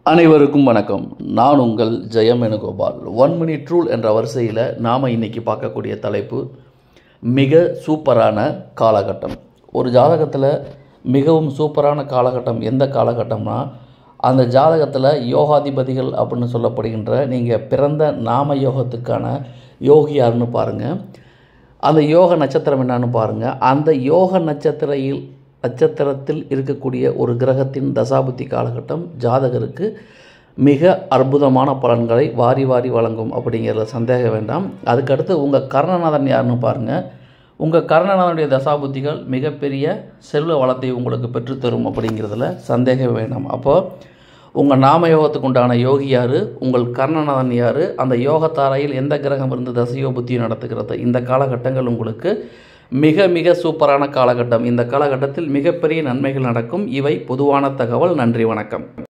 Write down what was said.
அனைவருக்கும் வணக்கம் நான் உங்கள் Jayam Venugopal one minute rule என்ற வரிசையில் நாம் இன்னைக்கு பார்க்கக்கூடிய தலைப்பு மிக சூப்பரான காலகட்டம் ஒரு ஜாதகத்தில் மிகவும் சூப்பரான காலகட்டம் எந்த காலகட்டம்னா அந்த ஜாதகத்தில் யோகாதிபதிகள் அப்படின்னு சொல்லப்படுகின்ற நீங்கள் பிறந்த நாம யோகத்துக்கான யோகி யாருன்னு பாருங்கள் அந்த யோக நட்சத்திரம் என்னன்னு பாருங்கள் அந்த யோக நட்சத்திரையில் நட்சத்திரத்தில் இருக்கக்கூடிய ஒரு கிரகத்தின் தசாபுத்தி காலகட்டம் ஜாதகருக்கு மிக அற்புதமான பலன்களை வாரி வாரி வழங்கும் அப்படிங்கிறத சந்தேகம் வேண்டாம் அதுக்கடுத்து உங்கள் கர்ணநாதன் யாருன்னு பாருங்கள் உங்கள் கர்ணநாதனுடைய தசாபுத்திகள் மிகப்பெரிய செல்வ வளத்தை உங்களுக்கு பெற்றுத்தரும் அப்படிங்கிறதுல சந்தேகம் வேண்டாம் அப்போது உங்கள் நாம யோகத்துக்கு உண்டான யோகி யார் உங்கள் கர்ணநாதன் யார் அந்த யோகத்தாரையில் எந்த கிரகம் இருந்து தசையோ புத்தியோ நடத்துகிறது இந்த காலகட்டங்கள் உங்களுக்கு மிக மிக சூப்பரான காலகட்டம் இந்த காலகட்டத்தில் மிகப்பெரிய நன்மைகள் நடக்கும் இவை பொதுவான தகவல் நன்றி வணக்கம்